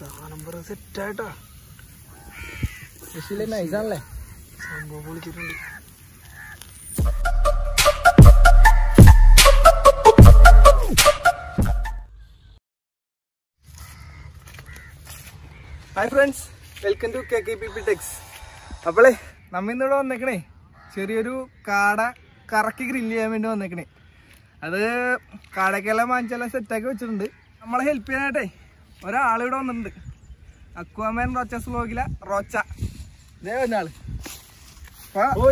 സാധനം പറ സെറ്റായിട്ടാ നൈസാണല്ലേ സംഭവം പൊളിച്ചിട്ടുണ്ട് hi friends welcome to K K P P techs അപ്പോളേ നമ്മ ഇന്നിവിടെ വന്നേക്കണേ ചെറിയൊരു കാട കറക്കി ഗ്രില്ല് ചെയ്യാൻ വേണ്ടി വന്നേക്കണേ അത് കാടക്കെല്ലാം വാങ്ങിച്ചെല്ലാം സെറ്റാക്കി വെച്ചിട്ടുണ്ട് നമ്മളെ ഹെൽപ്പ് ചെയ്യാനായിട്ടേ ഒരാളിവിടെ വന്നിട്ടുണ്ട് അക്വാമാൻ റോച്ച സ്ലോഗില റോച്ച ഇതേ ഒരാള് അപ്പൊ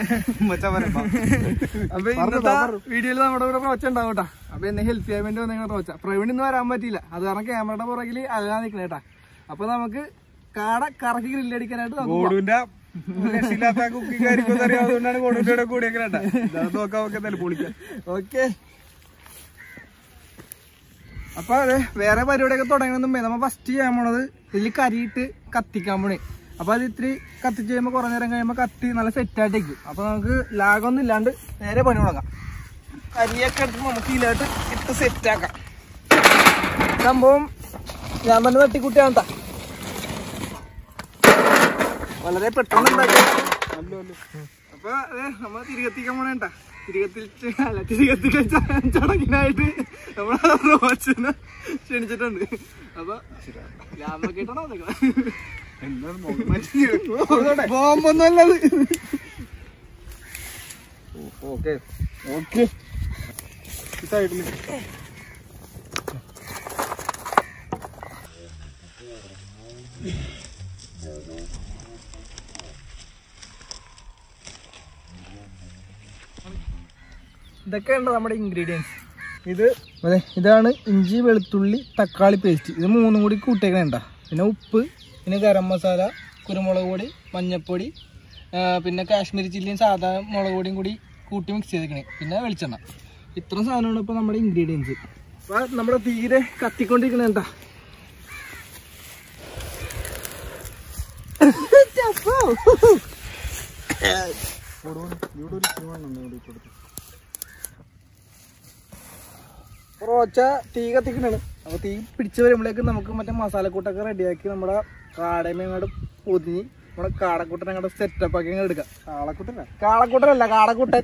അപ്പൊ ഇന്നത്തെ വീഡിയോയിൽ നമ്മുടെ കൂടെ റോച്ച ഉണ്ടാവും കേട്ടാ അപ്പൊ എന്നെ ഹെൽപ്പ് ചെയ്യാൻ വേണ്ടി വന്നേക്കണ റോച്ച പ്രവീൺ ഇന്ന് വരാൻ പറ്റിയില്ല അത് കാരണം ക്യാമറയുടെ പുറകിൽ അല്ലാതെ നിൽക്കണ കേട്ടാ അപ്പൊ നമുക്ക് കാട കറക്കി ഗ്രില്ലടിക്കാനായിട്ട് നമുക്ക് പോവാം. ഗോഡുവിന്റെ രക്ഷയില്ലാത്ത കുക്കിംഗ് ആയിരിക്കും അറിയാവുന്നതുകൊണ്ടാണ് ഗോഡുവിന്റെ കൂടിയൊക്കെ കേട്ടാ ഇത് നോക്കാൻ നോക്കാൻ തന്നെ പൊളിക്കാം ഓക്കെ അപ്പൊ അതെ വേറെ പരിപാടിയൊക്കെ തുടങ്ങുന്ന മുമ്പേ നമ്മ ഫസ്റ്റ് ചെയ്യാൻ പോണത് ഇതിൽ കരിയിട്ട് കത്തിക്കാൻ പോണേ അപ്പൊ അത് ഇത്തിരി കത്തിച്ച് കഴിയുമ്പോ കുറെ നേരം കഴിയുമ്പോ കത്തി നല്ല സെറ്റ് ആയിട്ടേക്കും അപ്പൊ നമുക്ക് ലാഗൊന്നും ഇല്ലാണ്ട് നേരെ പണി തുടങ്ങാം കരിയൊക്കെ എടുത്ത് നമുക്ക് ഇതിലോട്ട് ഇട്ട് സെറ്റ് ആക്കാം സംഭവം ഞാൻ തന്നെ തട്ടിക്കുട്ടിയാണ് ട്ടാ. വളരെ പെട്ടെന്ന് ഉണ്ടാക്കാം അപ്പൊ അതെ നമ്മ തിരികത്തിക്കാൻ പോണേട്ടാ തിരികത്തിച്ച് അല്ല തിരികത്തിക്കാൻ ച- ചടങ്ങിനായിട്ട് നമ്മളെ റോച്ചനെ ക്ഷണിച്ചിട്ടുണ്ട് അപ്പൊ ലാഭക്കേട്ടാണോ ബോംബൊന്നും അല്ലത് ഓക്കെ ഓക്കെ സൈഡില് ഇതൊക്കെയുണ്ട് നമ്മുടെ ഇൻഗ്രീഡിയൻസ് ഇത് അതെ ഇതാണ് ഇഞ്ചി വെളുത്തുള്ളി തക്കാളി പേസ്റ്റ് ഇത് മൂന്നും കൂടി കൂട്ടിയേക്കണേണ്ട പിന്നെ ഉപ്പ് പിന്നെ ഗരം മസാല കുരുമുളക് പൊടി മഞ്ഞൾപ്പൊടി ആ, പിന്നെ കാശ്മീരി ചില്ലിയും സാധാ മുളക് പൊടിയും കൂടി കൂട്ടി മിക്സ് ചെയ്തേക്കണേ പിന്നെ വെളിച്ചെണ്ണ ഇത്രയും സാധനമാണ് ഇപ്പോൾ നമ്മുടെ ഇൻഗ്രീഡിയൻസ് അപ്പോൾ നമ്മുടെ തീരെ കത്തിക്കൊണ്ടിരിക്കണേണ്ട റോച്ച തീ കത്തിക്കണാണ് അപ്പൊ തീ പിടിച്ചു വരുമ്പോഴേക്ക് നമുക്ക് മറ്റേ മസാലക്കൂട്ടൊക്കെ റെഡിയാക്കി നമ്മുടെ കാടമ അങ്ങോട്ട് പൊതിഞ്ഞ് നമ്മുടെ കാടക്കൂട്ടനെ അങ്ങോട്ട് സെറ്റപ്പ് ആക്കി അങ്ങോട്ട് എടുക്കാം കാളക്കൂട്ടന കാളക്കൂട്ടനല്ല കാടക്കൂട്ടൻ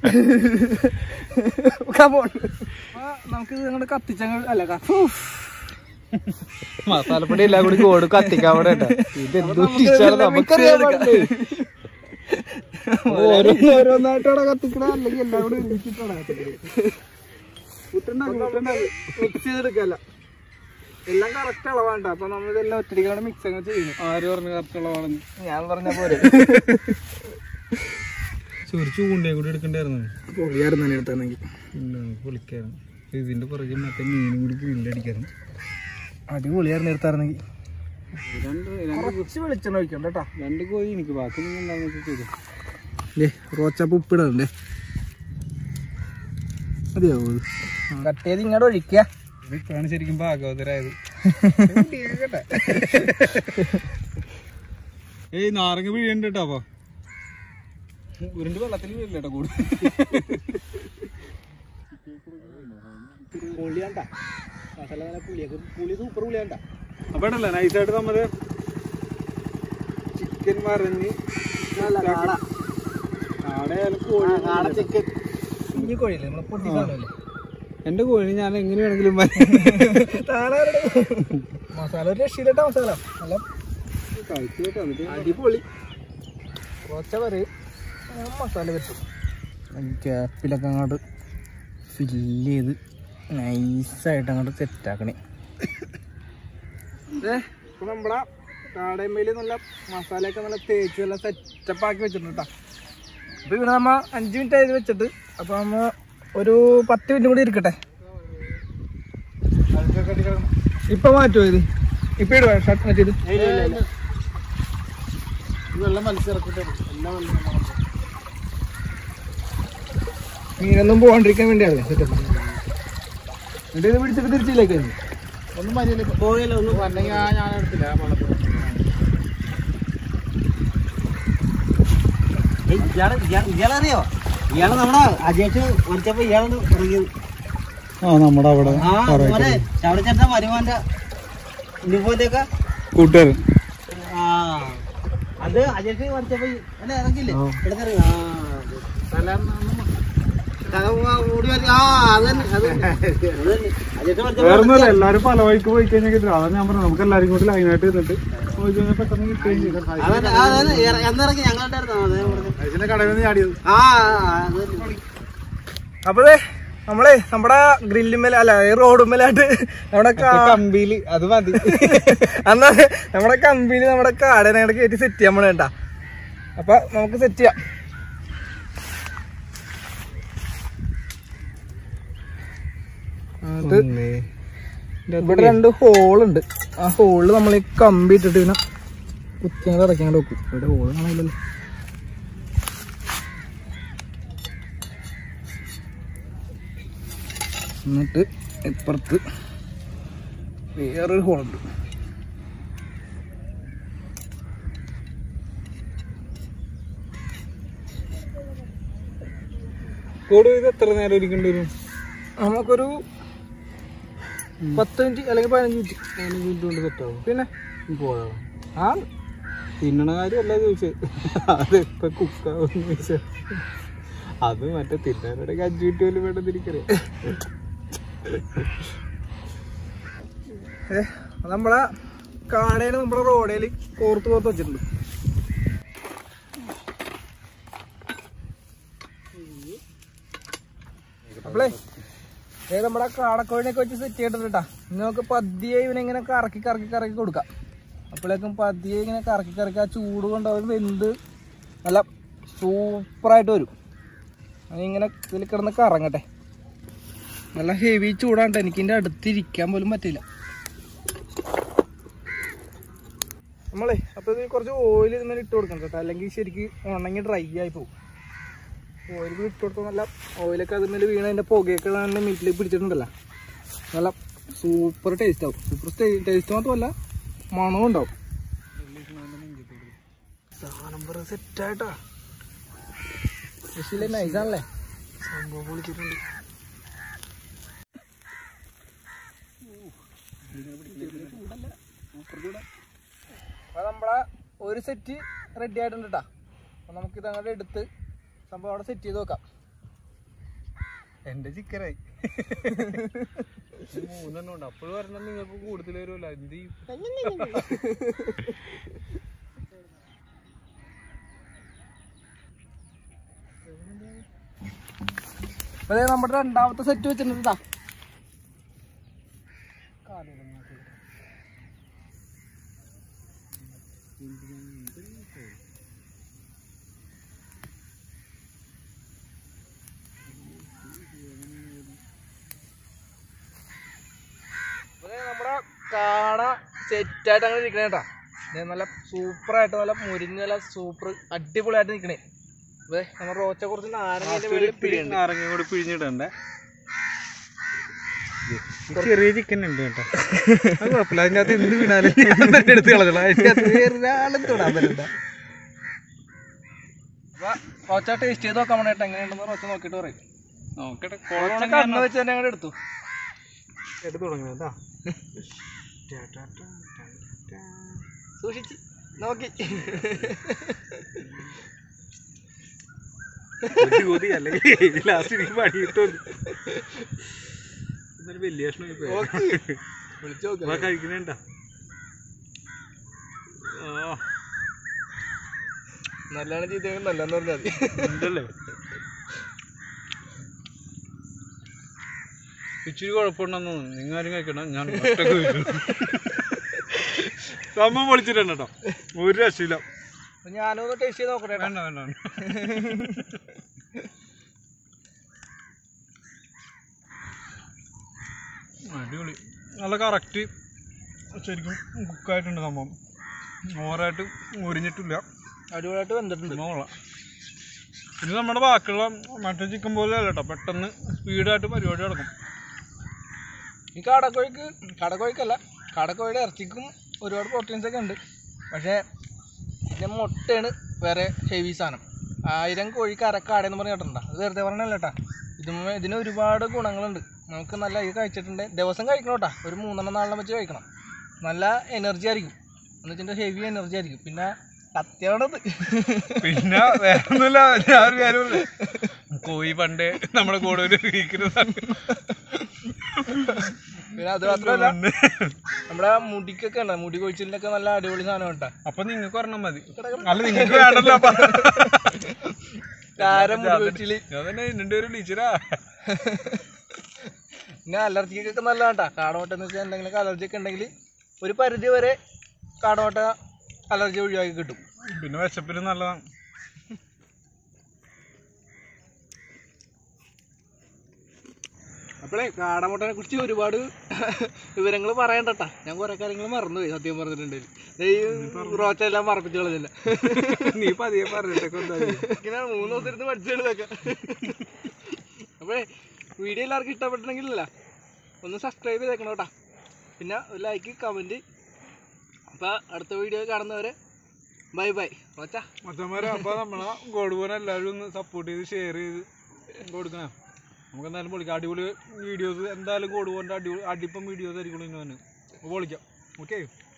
Come on. അപ്പൊ നമുക്ക് ഇത് അങ്ങോട്ട് കത്തിച്ചങ്ങ് അല്ല ക- ഉഫ്. മസാലപ്പൊടി എല്ലാം കൂടി കോട് കത്തിക്കാൻ അവിടെ അപ്പൊ നമുക്ക് നമുക്കറിയാൻ പാടില്ലേ? ഓരോന്ന് ഓരോന്നായിട്ടാണ് കത്തിക്കണ അല്ലെങ്കിൽ എല്ലാം കൂടി ഒരുമിച്ചിട്ടാണ് കത്തിക്കണത് മിക്സ് ചെയ്തെടുക്കല്ല എല്ലാം കറക്റ്റ് അളവാണ്ട അപ്പൊ നമ്മൾ ഇതെല്ലാം ഒറ്റടിക്കാണ് മിക്സ് അങ്ങ് ചെയ്യുന്നു ആര് പറഞ്ഞു കറക്റ്റുള്ളതാണെന്ന് ഞാൻ പറഞ്ഞ പോലെ ഒരു ചൂണ്ടയും കൂടി എടുക്കണ്ടായിരുന്നു പൊളിയായിരുന്നു തന്നെ എടുത്താണെങ്കിൽ പൊളിക്കായിരുന്നു ഇതിന്റെ പുറകെ മറ്റേ മീനും കൂടി ഗ്രില്ലടിക്കായിരുന്നു അടിപൊളിയായിരുന്നു എടുത്തായിരുന്നെങ്കിൽ രണ്ട് കുറച്ച് വെളിച്ചെണ്ണ ഒഴിക്കണ്ട കേട്ടോ രണ്ട് കോഴി എനിക്ക് ബാക്കി നിങ്ങൾ എന്താണെന്ന് ചെയ്തു ഏ റോച്ചപ്പ് ഉപ്പിടണ്ടേ മതിയോ കട്ട് ചെയ്ത് ഇങ്ങോട്ട് ഒഴിക്കുക ഇതൊക്കെയാണ് ശരിക്കും ഭാഗവതരായത് ഏയ് നാരങ്ങ പിഴിയുണ്ട് കേട്ടോ അപ്പൊ ഉരുണ്ട് വെള്ളത്തിൽ വീഴില്ല കേട്ടോ കൂടി പുളിയാണ്ട മസാല നല്ല പുളിയൊക്കെ പുളി സൂപ്പർ പുളിയാണ്ട അപ്പൊ ഉണ്ടല്ലോ നൈസായിട്ട് നമ്മള് ചിക്കൻ മറിഞ്ഞ് ആടെയാലും കോഴി ചിക്കൻ ഇനി കോഴിയല്ലേ നമ്മളെ പൊട്ടി സാധനമല്ലേ എന്റെ കോഴി ഞാൻ എങ്ങനെ വേണമെങ്കിലും മസാല ഒരു രക്ഷയിലിട്ട മസാല നല്ല അടിപൊളി കുറച്ച പറയും മസാല പറ്റും ക്യാപ്പിലൊക്കെ അങ്ങോട്ട് ഫില്ല് ചെയ്ത് നൈസായിട്ട് അങ്ങോട്ട് സെറ്റാക്കണേ ഇപ്പൊ നമ്മളെ കാടയമ്മയില് നല്ല മസാലയൊക്കെ നല്ല തേച്ച് നല്ല സെറ്റപ്പ് ആക്കി വെച്ചിട്ടുണ്ട് കേട്ടോ അപ്പൊ ഇവിടെ നമ്മ അഞ്ച് മിനിറ്റ് ആയത് വെച്ചിട്ട് അപ്പൊ നമ്മ ഒരു പത്ത് മിനിറ്റ് കൂടി ഇരിക്കട്ടെ ഇപ്പൊ മാറ്റുമോ ഇത് ഇപ്പൊ ഇടുവാ ഷർട്ട് മാറ്റിയത് വെള്ളം മത്സരത്തിട്ട് എല്ലാം മീനൊന്നും പോകാണ്ടിരിക്കാൻ വേണ്ടിയാണ് സെറ്റപ്പ് എന്നിട്ട് ഇത് പിടിച്ചിട്ട് തിരിച്ചില്ലേക്ക് ഒന്നും മതിയല്ലോ കോഴിയല്ല ഒന്നും അല്ലെങ്കിൽ ഞാൻ എടുത്തില്ല ആ വെള്ളത്തിൽ ഇയാളറിയോ ഇയാള് നമ്മുടെ അജേഷ് വിളിച്ചപ്പോ ഇയാളാണ് ഇറങ്ങിയത് ആ നമ്മുടെ അവിടെ ആ മോനെ ചവടച്ചേട്ട മരുമാന്റെ ഇനിപ്പോത്തേക്ക കൂട്ടുകാരൻ ആ അത് അജയ് വരച്ചപ്പോ അല്ലെ ഇറങ്ങില്ലേ ഇടക്കിറങ്ങി ആ അത്. സാധാരണ ഒന്നും കഥ പോവാ, ഓടി വരും. ആ അത് തന്നെ അത് തന്നെ അത് തന്നെ അജയ് വരച്ചപ്പോ വേറൊന്നുമല്ല എല്ലാരും പല വഴിക്ക് പോയി കഴിഞ്ഞാൽ കിട്ടില്ല അതാണ് ഞാൻ പറഞ്ഞു നമുക്ക് എല്ലാരും കൂടി ലൈനായിട്ട് ഇരുന്നിട്ട് പോയി കഴിഞ്ഞാൽ പെട്ടെന്ന് കിട്ടുകയും ചെയ്യും അതന്നെ അതന്നെ ഇറ- എന്നിറങ്ങി ഞങ്ങളുണ്ടായിരുന്നു അതേ പറഞ്ഞത്. അതിന്റെ കടയിൽ നിന്ന് ചാടിയത് ആ അത് തന്നെ. അപ്പോഴേ നമ്മളെ നമ്മുടെ ഗ്രില്ലുമേല അല്ല ഈ റോഡുമേലായിട്ട് നമ്മുടെ കാ- കമ്പിയില് അത് മതി അന്നാ നമ്മുടെ കമ്പിയിൽ നമ്മുടെ കാടനെ അങ്ങോട്ട് കയറ്റി സെറ്റ് ചെയ്യാൻ വേണ്ട അപ്പൊ നമുക്ക് സെറ്റ് ചെയ്യാം അത് ഇവിടെ രണ്ട് ഹോൾ ഉണ്ട് ആ ഹോളിൽ നമ്മൾ ഈ കമ്പി ഇട്ടിട്ട് പിന്നെ കുത്തിങ്ങനെ ഇറക്കിയാണ്ട് വെക്കും ഇവിടെ ഹോൾ കാണില്ലല്ലോ എന്നിട്ട് ഇപ്പുറത്ത് വേറൊരു ഹോളുണ്ട് കൂടെ ഇത് എത്ര നേരം ഇരിക്കേണ്ടി വരും നമുക്കൊരു പത്ത് മിനിറ്റ് അല്ലെങ്കിൽ പതിനഞ്ച് മിനിറ്റ് പതിനഞ്ച് മിനിറ്റ് കൊണ്ട് സെറ്റാവും പിന്നെ പോയോ ആ തിന്നണ കാര്യമല്ല ചോദിച്ചത് അത് ഇപ്പൊ കുക്കാവുന്ന ചോദിച്ചത് അത് മറ്റേ തിന്നാനിടയ്ക്ക് അഞ്ചു മിനിറ്റ് പോലും വേണ്ട തിരിക്കറിയാം ഏ, അത് നമ്മളെ കാടേന് നമ്മുടെ റോഡേല് കോർത്ത് കോർത്ത് വെച്ചിട്ടുണ്ട് അപ്പളേ ഏ നമ്മുടെ കാടക്കോഴിനൊക്കെ വെച്ച് സെറ്റ് ചെയ്തിട്ടുണ്ട് കേട്ടാ ഇനി നമുക്ക് പതിയെ ഇവനെ ഇങ്ങനെ കറക്കി കറക്കി കറക്കി കൊടുക്കാം അപ്പോഴേക്കും പതിയെ ഇങ്ങനെ കറക്കി കറക്കി ആ ചൂട് കൊണ്ട് അവർ വെന്ത് നല്ല സൂപ്പറായിട്ട് വരും അതിങ്ങനെ ഇതിൽ കിടന്ന് കറങ്ങട്ടെ നല്ല ഹെവി ചൂടാണ്ട് എനിക്ക് ഇതിൻ്റെ അടുത്തിരിക്കാൻ പോലും പറ്റില്ല നമ്മളെ അപ്പോൾ ഇത് കുറച്ച് ഓയിൽ ഇതിന്മേൽ ഇട്ട് കൊടുക്കണം കേട്ടോ അല്ലെങ്കിൽ ശരിക്ക് ഉണങ്ങി ഡ്രൈ ആയി പോകും ഓയിൽ ഇട്ട് കൊടുത്താൽ നല്ല ഓയിലൊക്കെ അതിന്മേൽ വീണ് അതിൻ്റെ പുകയൊക്കെ നല്ല മീറ്റിലേക്ക് പിടിച്ചിട്ടുണ്ടല്ലോ നല്ല സൂപ്പർ ടേസ്റ്റ് ആവും സൂപ്പർ ടേസ്റ്റ് മാത്രമല്ല മണവും ഉണ്ടാവും സാധനം വെറുതെ സെറ്റായിട്ടാ നൈസാണല്ലേ സംഭവം പൊളിച്ചിട്ടുണ്ട് അപ്പൊ നമ്മളെ ഒരു സെറ്റ് റെഡി ആയിട്ടുണ്ട് കേട്ടാ അപ്പൊ നമുക്ക് ഇത് അങ്ങോട്ട് എടുത്ത് സംഭവം അവിടെ സെറ്റ് ചെയ്ത് നോക്കാം എന്റെ ചിക്കനായി മൂന്നെണ്ണം ഉണ്ട് അപ്പോഴും പറഞ്ഞാൽ നിങ്ങൾക്ക് കൂടുതൽ വരുമല്ലോ എന്ത് ചെയ്യും അപ്പൊ ദേ നമ്മുടെ രണ്ടാമത്തെ സെറ്റ് വെച്ചിട്ടുണ്ട് കേട്ടാ ഇവിടെ നമ്മുടെ കാട സെറ്റായിട്ട് അങ്ങനെ നിൽക്കണേ കേട്ടാ ദേ നല്ല സൂപ്പറായിട്ട് നല്ല മുരിഞ്ഞ് നല്ല സൂപ്പർ അടിപൊളിയായിട്ട് നിൽക്കണേ അതെ നമ്മുടെ റോച്ച കുറച്ച് നാരങ്ങ വെള്ളം പിടിയുണ്ട് നാരങ്ങ കൂടി പിഴിഞ്ഞിടണ്ടേ ചെറിയ ചിക്കൻ ഉണ്ട് കേട്ടോ അത് കുഴപ്പമില്ല അതിൻ്റെ അകത്ത് എന്ത് വീണാലും ഞാൻ തന്നെ എടുത്ത് കളഞ്ഞോളാം അതിൻ്റെ അകത്ത് വേറൊരാളും തൊടാൻ പറ്റില്ല റോച്ച ടേസ്റ്റ് ചെയ്ത് നോക്കാൻ വേണ്ടിട്ട് എങ്ങനെയുണ്ടെന്ന് റോച്ച നോക്കിയിട്ട് പറയും നോക്കട്ടെ റോച്ച കണ്ണ് വെച്ച് തന്നെ അങ്ങോട്ട് എടുത്തു എടുത്ത് തുടങ്ങണം കേട്ടോ സൂക്ഷിച്ച് നോക്കി കൊതി കൊതി അല്ലെങ്കിൽ ലാസ്റ്റ് എനിക്ക് പണി കിട്ടും ഇതൊരു വലിയ കഷ്ണം വിളിച്ചു നോക്ക് കഴിക്കണേണ്ട നല്ലതാണ് ചെയ്തെങ്കിൽ നല്ലതെന്ന് പറഞ്ഞാൽ മതി ഉണ്ടല്ലേ ഇച്ചിരി കുഴപ്പമുണ്ടെന്ന് തോന്നുന്നു നിങ്ങൾ ആരും കഴിക്കണം ഞാൻ ഒറ്റക്ക് കഴിക്കും സംഭവം പൊളിച്ചിട്ടുണ്ട് കേട്ടോ ഒരു രക്ഷയില്ല അപ്പൊ ഞാനൊന്ന് ടേസ്റ്റ് ചെയ്ത് നോക്കട്ടെ ഏട്ടാ. വേണ്ട വേണ്ട വേണ്ട. അടിപൊളി നല്ല കറക്റ്റ് ശരിക്കും കുക്കായിട്ടുണ്ട് സംഭവം ഓവറായിട്ട് മുരിഞ്ഞിട്ടില്ല അടിപൊളിയായിട്ട് വെന്തിട്ടുണ്ട് സംഭവം കൊള്ളാം ഇത് നമ്മുടെ ബാക്കിയുള്ള മറ്റേ ചിക്കൻ പോലെ അല്ല കേട്ടോ പെട്ടെന്ന് സ്പീഡായിട്ട് പരിപാടി നടക്കും ഈ കാടക്കോഴിക്ക് കാടക്കോഴിക്കല്ല കാടക്കോഴിയുടെ ഇറച്ചിക്കും ഒരുപാട് പ്രോട്ടീൻസ് ഒക്കെ ഉണ്ട് പക്ഷേ ഇതിൻ്റെ മുട്ടയാണ് വേറെ ഹെവി സാധനം ആയിരം കോഴിക്ക് അരക്കാടെന്ന് പറഞ്ഞ് കേട്ടിട്ടുണ്ടോ അത് വെറുതെ പറഞ്ഞല്ല കേട്ടാ ഇതുമേ ഇതിന് ഒരുപാട് ഗുണങ്ങളുണ്ട് നമുക്ക് നല്ല ഇത് കഴിച്ചിട്ടുണ്ട് ദിവസം കഴിക്കണം കേട്ടാ ഒരു മൂന്നെണ്ണം നാലെണ്ണം വെച്ച് കഴിക്കണം നല്ല എനർജി ആയിരിക്കും എന്ന് വെച്ചിട്ടുണ്ടെങ്കിൽ ഹെവി എനർജി ആയിരിക്കും പിന്നെ കത്തിയാവണത് പിന്നെ വേറെ ഒന്നുമില്ല ഞാൻ ഒരു കാര്യമില്ല കോഴി പണ്ട് നമ്മുടെ കൂടെ ഒരു വീക്കുന്നതാണ് പിന്നെ അത് മാത്രമല്ല നമ്മുടെ മുടിക്കൊക്കെ ഉണ്ട് മുടി കൊഴിച്ചിലിനൊക്കെ നല്ല അടിപൊളി സാധനം കേട്ടാ അപ്പൊ നിങ്ങൾക്ക് പറഞ്ഞാൽ മതി അല്ല നിങ്ങൾക്ക് വേണ്ടല്ലോ അപ്പൊ കാരം മുടി കൊഴിച്ചില് ഞാൻ തന്നെ നിന്റെ ഒരു ടീച്ചറാ പിന്നെ അലർജിക്കൊക്കെ നല്ല കേട്ടാ കാടോട്ടം എന്ന് വെച്ചാൽ എന്തെങ്കിലും അലർജി ഒക്കെ ഉണ്ടെങ്കിൽ ഒരു പരിധി വരെ കാടോട്ട അലർജി ഒഴിവാക്കി കിട്ടും പിന്നെ വിശപ്പിന് നല്ലതാണ് അപ്പോഴേ കാടമുട്ടനെ കുറിച്ച് ഒരുപാട് വിവരങ്ങൾ പറയണ്ടട്ടാ ഞാൻ കുറെ കാര്യങ്ങൾ മറന്നുപോയി സത്യം പറഞ്ഞിട്ടുണ്ടെങ്കിൽ ഈ റോച്ച എല്ലാം മറപ്പിച്ചു കളഞ്ഞില്ല നീ പതിയെ പറഞ്ഞിട്ടൊക്കെ എന്താ ഇങ്ങനെ മൂന്ന് ദിവസം ഇരുന്ന് പഠിച്ചെടുത്തൊക്കെ അപ്പോഴേ വീഡിയോ എല്ലാവർക്കും ഇഷ്ടപ്പെട്ടിട്ടുണ്ടെങ്കിലല്ല ഒന്ന് സബ്സ്ക്രൈബ് ചെയ്തേക്കണം കേട്ടാ പിന്നെ ഒരു ലൈക്ക് കമൻറ്റ് അപ്പോൾ അടുത്ത വീഡിയോ കാണുന്നവരെ ബൈ ബൈ റോച്ച മച്ചന്മാരെ അപ്പൊ നമ്മളെ ഗോഡ്ബോൻ എല്ലാവരും ഒന്ന് സപ്പോർട്ട് ചെയ്ത് ഷെയർ ചെയ്ത് കൊടുക്കണം നമുക്ക് എന്തായാലും പൊളിക്കാം അടിപൊളി വീഡിയോസ് എന്തായാലും ഗോഡ്ബോൻ്റെ അടിപൊളി അടിപ്പം വീഡിയോസ് ആയിരിക്കും ഇനി വന്ന് അപ്പൊ പൊളിക്കാം ഓക്കെ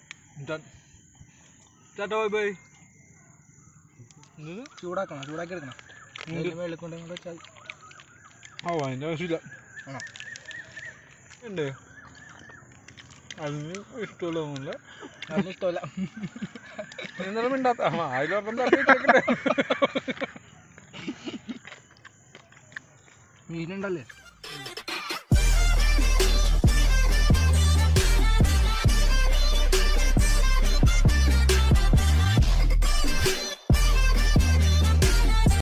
ടാറ്റ ബൈ ബൈ ചൂടാക്കണം ചൂടാക്കി എടുക്കണം വെള്ളം കൊണ്ടെങ്കിൽ വെച്ചാൽ ഓ അതിൻ്റെ ആവശ്യമില്ല ആണോ ഉണ്ട് അതിന് ഇഷ്ടമല്ല ഒന്നുമില്ല അതൊന്നും ഇഷ്ടമല്ല എന്നാലും മിണ്ടാത്ത ആ അതിലൊരെണ്ണം തട്ടി വെച്ചേക്കട്ടെ മീനുണ്ടല്ലേ